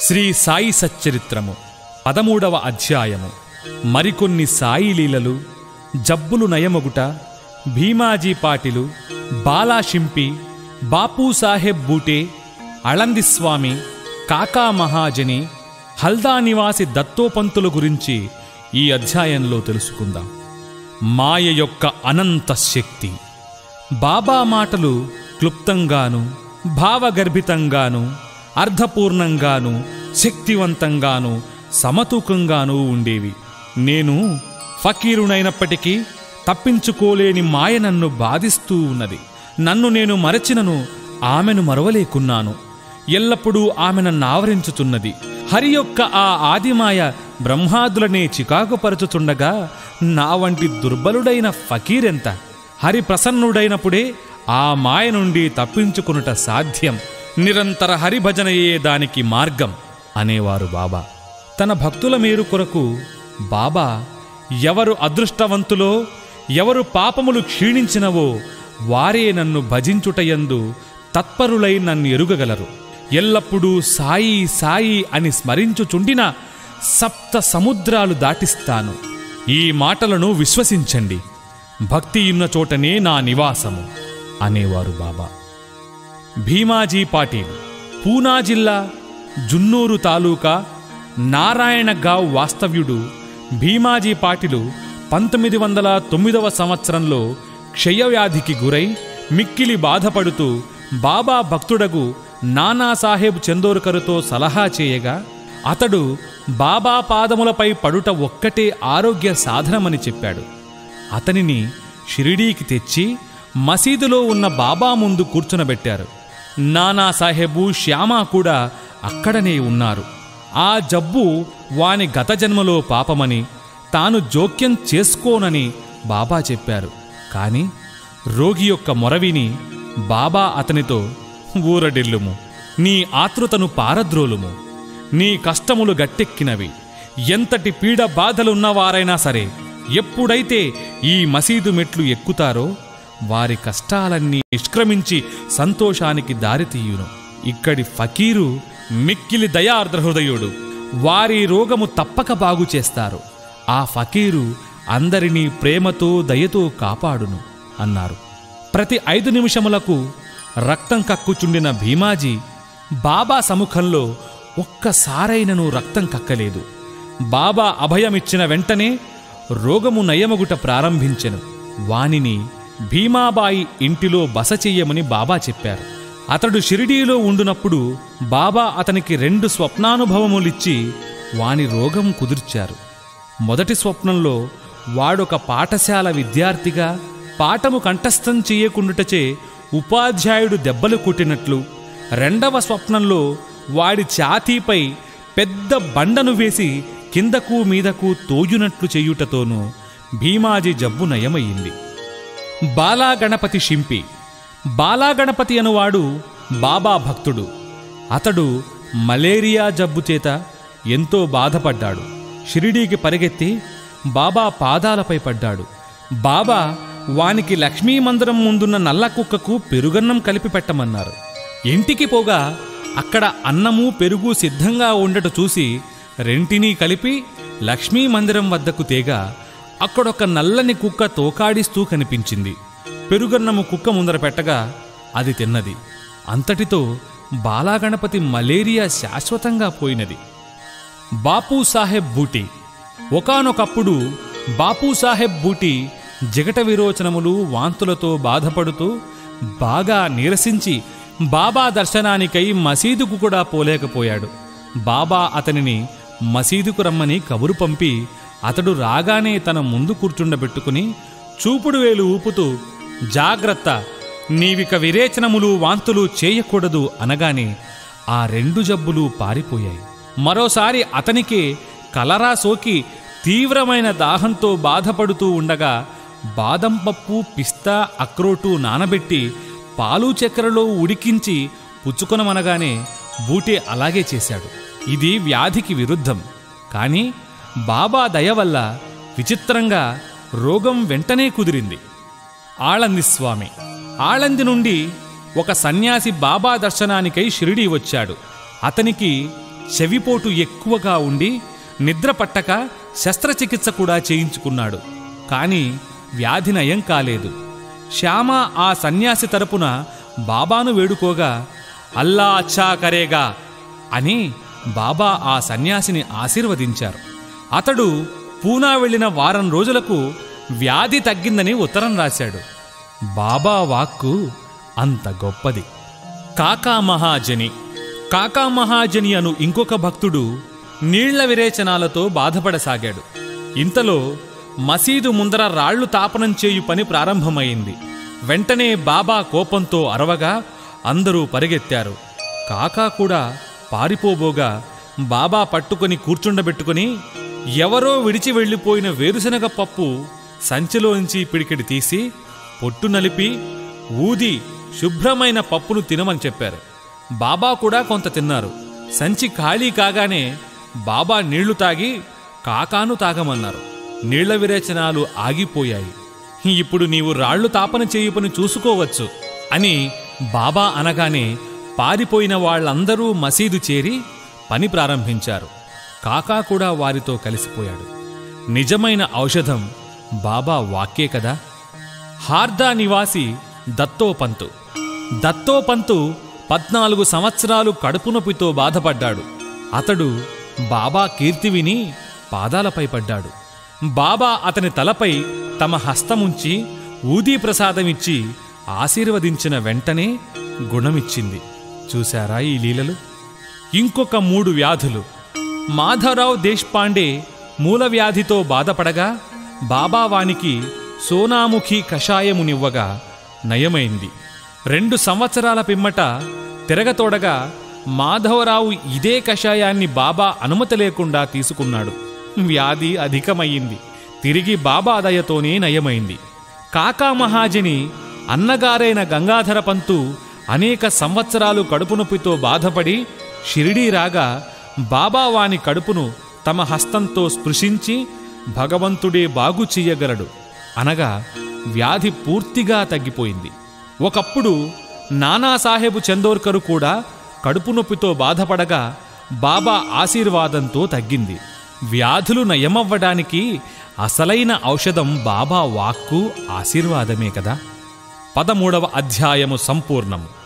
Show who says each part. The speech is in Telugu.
Speaker 1: శ్రీ సాయి సచ్చరిత్రము పదమూడవ అధ్యాయము మరికొన్ని సాయి లీలలు జబ్బులు నయమొగుట భీమాజీ పాటిలు బాలాషింపి బాపూ సాహెబ్ బూటే అళందిస్వామి కాకా మహాజని హల్దా నివాసి దత్తోపంతుల గురించి ఈ అధ్యాయంలో తెలుసుకుందాం మాయ యొక్క అనంత శక్తి బాబా మాటలు క్లుప్తంగాను భావగర్భితంగాను అర్ధపూర్ణంగాను శక్తివంతంగాను సమతూకంగానూ ఉండేవి నేను ఫకీరునైనప్పటికీ తప్పించుకోలేని మాయ నన్ను బాధిస్తూ ఉన్నది నన్ను నేను మరచినను ఆమెను మరవలేకున్నాను ఎల్లప్పుడూ ఆమె నన్ను ఆవరించుతున్నది హరి యొక్క ఆ ఆదిమాయ బ్రహ్మాదులనే చికాకుపరచుచుండగా నా వంటి దుర్బలుడైన ఫకీరెంత హరి ప్రసన్నుడైనప్పుడే ఆ మాయ నుండి తప్పించుకునుట సాధ్యం నిరంతర హరిభజనయే దానికి మార్గం అనేవారు బాబా తన భక్తుల మేరు కొరకు బాబా ఎవరు అదృష్టవంతులో ఎవరు పాపములు క్షీణించినవో వారే నన్ను భజించుటయందు తత్పరులై నన్ను ఎరుగగలరు ఎల్లప్పుడూ సాయి సాయి అని స్మరించుచుండిన సప్త సముద్రాలు దాటిస్తాను ఈ మాటలను విశ్వసించండి భక్తి ఉన్న చోటనే నా నివాసము అనేవారు బాబా భీమాజీ పాటిల్ పూనా జిల్లా జున్నూరు తాలూకా నారాయణగావ్ వాస్తవ్యుడు భీమాజీ పాటిలు పంతొమ్మిది వందల తొమ్మిదవ సంవత్సరంలో క్షయవ్యాధికి గురై మిక్కిలి బాధపడుతూ బాబా భక్తుడగు నానాసాహెబ్ చందోర్కర్తో సలహా చేయగా అతడు బాబా పాదములపై పడుట ఒక్కటే ఆరోగ్య సాధనమని చెప్పాడు అతనిని షిరిడీకి తెచ్చి మసీదులో ఉన్న బాబా ముందు కూర్చునబెట్టారు నానాసాహెబు శ్యామ కూడా అక్కడనే ఉన్నారు ఆ జబ్బు వాని గత జన్మలో పాపమని తాను జోక్యం చేసుకోనని బాబా చెప్పారు కాని రోగి యొక్క మొరవిని బాబా అతనితో ఊరడిల్లుము నీ ఆతృతను పారద్రోలుము నీ కష్టములు గట్టెక్కినవి ఎంతటి పీడ బాధలున్నవారైనా సరే ఎప్పుడైతే ఈ మసీదు మెట్లు ఎక్కుతారో వారి కష్టాలన్నీ నిష్క్రమించి సంతోషానికి దారితీయును ఇక్కడి ఫకీరు మిక్కిలి దయార్ద్ర హృదయుడు వారి రోగము తప్పక బాగు చేస్తారు ఆ ఫకీరు అందరినీ ప్రేమతో దయతో కాపాడును అన్నారు ప్రతి ఐదు నిమిషములకు రక్తం కక్కుచుండిన భీమాజీ బాబా సముఖంలో ఒక్కసారైనను రక్తం కక్కలేదు బాబా అభయమిచ్చిన వెంటనే రోగము నయమగుట ప్రారంభించెను వానిని భీమాబాయి ఇంటిలో బస చెయ్యమని బాబా చెప్పారు అతడు షిరిడీలో ఉండునప్పుడు బాబా అతనికి రెండు స్వప్నానుభవములిచ్చి వాని రోగం కుదిర్చారు మొదటి స్వప్నంలో వాడొక పాఠశాల విద్యార్థిగా పాఠము కంఠస్థం చేయకుండుటచే ఉపాధ్యాయుడు దెబ్బలు కొట్టినట్లు రెండవ స్వప్నంలో వాడి ఛాతీపై పెద్ద బండను వేసి కిందకు మీదకు తోయునట్లు చేయుటతోనూ భీమాజీ జబ్బు నయమయ్యింది బాలాగణపతి షింపి బాలాగణపతి అనువాడు బాబా భక్తుడు అతడు మలేరియా జబ్బు చేత ఎంతో బాధపడ్డాడు షిరిడీకి పరిగెత్తి బాబా పాదాలపై పడ్డాడు బాబా వానికి లక్ష్మీ మందిరం ముందున్న నల్ల కుక్కకు పెరుగన్నం కలిపి పెట్టమన్నారు ఇంటికి పోగా అక్కడ అన్నము పెరుగు సిద్ధంగా ఉండట చూసి రెంటినీ కలిపి లక్ష్మీ మందిరం వద్దకు తేగా అక్కడొక నల్లని కుక్క తోకాడిస్తూ కనిపించింది పెరుగన్నము కుక్క ముందర పెట్టగా అది తిన్నది అంతటితో బాలాగణపతి మలేరియా శాశ్వతంగా పోయినది బాపూ సాహెబ్ బూటి ఒకానొకప్పుడు బాపూ సాహెబ్ బూటి జగట విరోచనములు వాంతులతో బాధపడుతూ బాగా నీరసించి బాబా దర్శనానికై మసీదుకు కూడా పోలేకపోయాడు బాబా అతనిని మసీదుకు రమ్మని కబురు పంపి అతడు రాగానే తన ముందు కూర్చుండబెట్టుకుని చూపుడు వేలు ఊపుతూ జాగ్రత్త నీవిక విరేచనములు వాంతులు చేయకూడదు అనగానే ఆ రెండు జబ్బులు పారిపోయాయి మరోసారి అతనికే కలరా సోకి తీవ్రమైన దాహంతో బాధపడుతూ ఉండగా బాదం పప్పు పిస్తా అక్రోటు నానబెట్టి పాలు చక్కెరలో ఉడికించి పుచ్చుకొనమనగానే బూటే అలాగే చేశాడు ఇది వ్యాధికి విరుద్ధం కానీ బాబా దయ వల్ల విచిత్రంగా రోగం వెంటనే కుదిరింది ఆళంది స్వామి ఆళంది నుండి ఒక సన్యాసి బాబా దర్శనానికై షిరిడీ వచ్చాడు అతనికి చెవిపోటు ఎక్కువగా ఉండి నిద్ర పట్టక శస్త్రచికిత్స కూడా చేయించుకున్నాడు కానీ వ్యాధి నయం కాలేదు శ్యామ ఆ సన్యాసి తరపున బాబాను వేడుకోగా అల్లా అచ్చా కరేగా అని బాబా ఆ సన్యాసిని ఆశీర్వదించారు అతడు పూనా వెళ్ళిన వారం రోజులకు వ్యాధి తగ్గిందని ఉత్తరం రాశాడు బాబా వాక్కు అంత గొప్పది కాకా మహాజని కాకా మహాజని అను ఇంకొక భక్తుడు నీళ్ల విరేచనాలతో బాధపడసాగాడు ఇంతలో మసీదు ముందర రాళ్లు తాపనం చేయు పని ప్రారంభమైంది వెంటనే బాబా కోపంతో అరవగా అందరూ పరిగెత్తారు కాకా కూడా పారిపోబోగా బాబా పట్టుకొని కూర్చుండబెట్టుకుని ఎవరో విడిచి వెళ్ళిపోయిన వేరుశనగ పప్పు సంచిలోంచి పిడికిడి తీసి పొట్టు నలిపి ఊది శుభ్రమైన పప్పును తినమని చెప్పారు బాబా కూడా కొంత తిన్నారు సంచి ఖాళీ కాగానే బాబా నీళ్లు తాగి కాకాను తాగమన్నారు నీళ్ల విరేచనాలు ఆగిపోయాయి ఇప్పుడు నీవు రాళ్లు తాపన చేయు పని చూసుకోవచ్చు అని బాబా అనగానే పారిపోయిన వాళ్ళందరూ మసీదు చేరి పని ప్రారంభించారు కాకా కూడా వారితో కలిసిపోయాడు నిజమైన ఔషధం బాబా వాక్యే కదా హార్దా నివాసి దత్తోపంతు దత్తోపంతు పద్నాలుగు సంవత్సరాలు కడుపు నొప్పితో బాధపడ్డాడు అతడు బాబా కీర్తి విని పాదాలపై పడ్డాడు బాబా అతని తలపై తమ హస్తముంచి ఊదీ ప్రసాదమిచ్చి ఆశీర్వదించిన వెంటనే గుణమిచ్చింది చూశారా ఈ లీలలు ఇంకొక మూడు వ్యాధులు మాధవరావు దేశ్పాండే మూల వ్యాధితో బాధపడగా బాబా వానికి సోనాముఖి కషాయమునివ్వగా నయమైంది రెండు సంవత్సరాల పిమ్మట తిరగతోడగా మాధవరావు ఇదే కషాయాన్ని బాబా అనుమతి లేకుండా తీసుకున్నాడు వ్యాధి అధికమయ్యింది తిరిగి బాబా దయతోనే నయమైంది కాకా మహాజని అన్నగారైన గంగాధర పంతు అనేక సంవత్సరాలు కడుపు నొప్పితో బాధపడి షిరిడీ రాగా బాబా వాని కడుపును తమ హస్తంతో స్పృశించి భగవంతుడే బాగు చెయ్యగలడు అనగా వ్యాధి పూర్తిగా తగ్గిపోయింది ఒకప్పుడు నానాసాహెబు చందోర్కరు కూడా కడుపు నొప్పితో బాధపడగా బాబా ఆశీర్వాదంతో తగ్గింది వ్యాధులు నయమవ్వడానికి అసలైన ఔషధం బాబా వాక్కు ఆశీర్వాదమే కదా పదమూడవ అధ్యాయము సంపూర్ణము